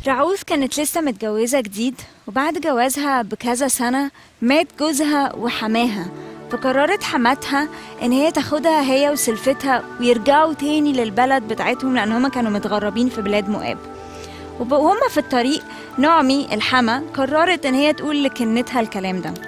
رعوز كانت لسه متجوزة جديد وبعد جوازها بكذا سنة مات جوزها وحماها فقررت حماتها ان هي تاخدها هي وسلفتها ويرجعوا تاني للبلد بتاعتهم لان هما كانوا متغربين في بلاد مؤاب وب- وهما في الطريق نعمي الحما قررت ان هي تقول لكنتها الكلام ده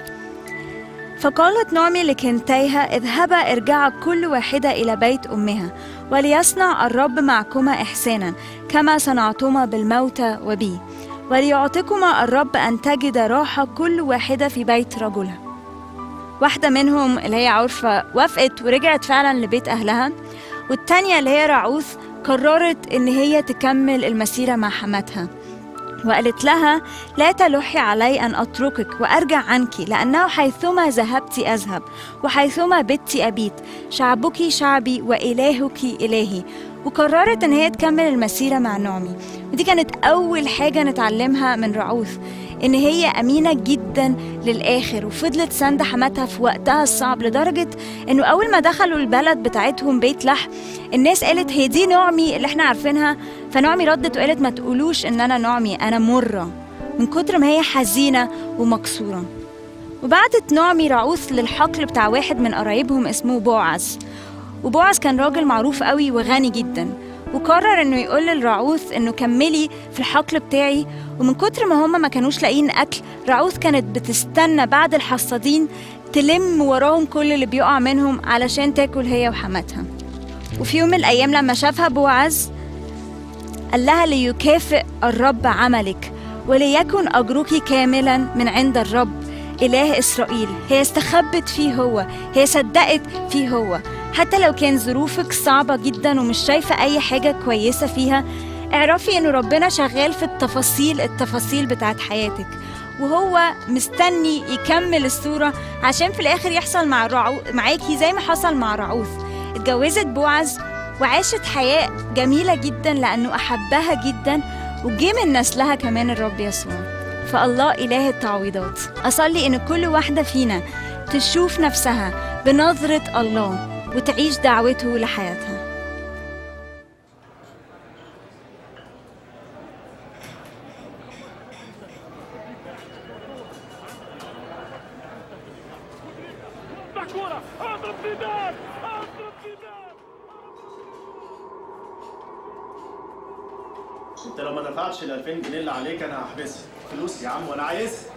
فقالت نعمي لكنتيها اذهبا ارجعا كل واحدة إلى بيت أمها وليصنع الرب معكما إحسانا كما صنعتما بالموتى وبي وليعطكما الرب أن تجد راحة كل واحدة في بيت رجلها واحدة منهم اللي هي عرفة وافقت ورجعت فعلا لبيت أهلها والتانية اللي هي رعوث قررت إن هي تكمل المسيرة مع حماتها وقالت لها لا تلحي علي أن أتركك وأرجع عنك لأنه حيثما ذهبت أذهب وحيثما بت أبيت شعبك شعبي وإلهك إلهي وقررت إن هي تكمل المسيرة مع نعمي ودي كانت أول حاجة نتعلمها من رعوث إن هي أمينة جدا للآخر وفضلت ساندة حماتها في وقتها الصعب لدرجة إنه أول ما دخلوا البلد بتاعتهم بيت لحم الناس قالت هي دي نعمي اللي احنا عارفينها فنعمي ردت وقالت ما تقولوش إن أنا نعمي أنا مرة من كتر ما هي حزينة ومكسورة وبعتت نعمي رعوث للحقل بتاع واحد من قرايبهم اسمه بوعز وبوعز كان راجل معروف قوي وغني جدا وقرر انه يقول للرعوث انه كملي في الحقل بتاعي ومن كتر ما هما ما كانوش لاقيين اكل رعوث كانت بتستنى بعد الحصادين تلم وراهم كل اللي بيقع منهم علشان تاكل هي وحماتها وفي يوم من الايام لما شافها بوعز قال لها ليكافئ الرب عملك وليكن أجرك كاملا من عند الرب إله إسرائيل هي استخبت فيه هو هي صدقت فيه هو حتى لو كان ظروفك صعبة جدا ومش شايفة أي حاجة كويسة فيها اعرفي إنه ربنا شغال في التفاصيل التفاصيل بتاعت حياتك وهو مستني يكمل الصورة عشان في الآخر يحصل مع رعو... معاكي زي ما حصل مع رعوث اتجوزت بوعز وعاشت حياة جميلة جدا لأنه أحبها جدا وجه من نسلها كمان الرب يسوع فالله إله التعويضات أصلي إن كل واحدة فينا تشوف نفسها بنظرة الله وتعيش دعوته لحياتها كورة اضرب زيدان اضرب زيدان انت لو ما دفعتش ال 2000 جنيه اللي عليك انا هحبسك فلوس يا عم وانا عايزها